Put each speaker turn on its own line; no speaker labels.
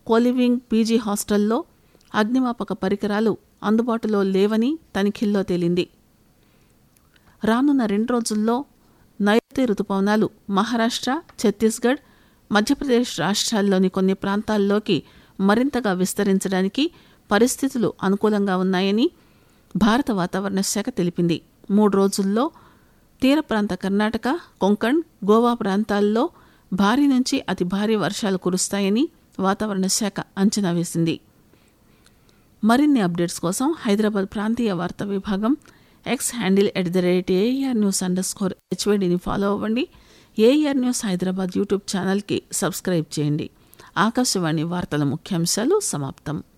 coliving PG హాస్టల్లో అగ్నిమాపక పరికరాలు అందుబాటులో లేవని తనిఖీల్లో తేలింది రానున్న రెండు రోజుల్లో నైరుతి రుతుపవనాలు మహారాష్ట్ర ఛత్తీస్గఢ్ మధ్యప్రదేశ్ రాష్ట్రాల్లోని కొన్ని ప్రాంతాల్లోకి మరింతగా విస్తరించడానికి పరిస్థితులు అనుకూలంగా ఉన్నాయని భారత వాతావరణ శాఖ తెలిపింది మూడు రోజుల్లో తీర ప్రాంత కర్ణాటక కొంకణ్ గోవా ప్రాంతాల్లో భారీ నుంచి అతి భారీ వర్షాలు కురుస్తాయని వాతావరణ శాఖ అంచనా వేసింది మరిన్ని అప్డేట్స్ కోసం హైదరాబాద్ ప్రాంతీయ వార్తా విభాగం X handle at the rate AR news under score హెచ్వైడిని ఫాలో అవ్వండి ఏఆర్ న్యూస్ హైదరాబాద్ యూట్యూబ్ ఛానల్కి సబ్స్క్రైబ్ చేయండి ఆకాశవాణి వార్తల ముఖ్యాంశాలు సమాప్తం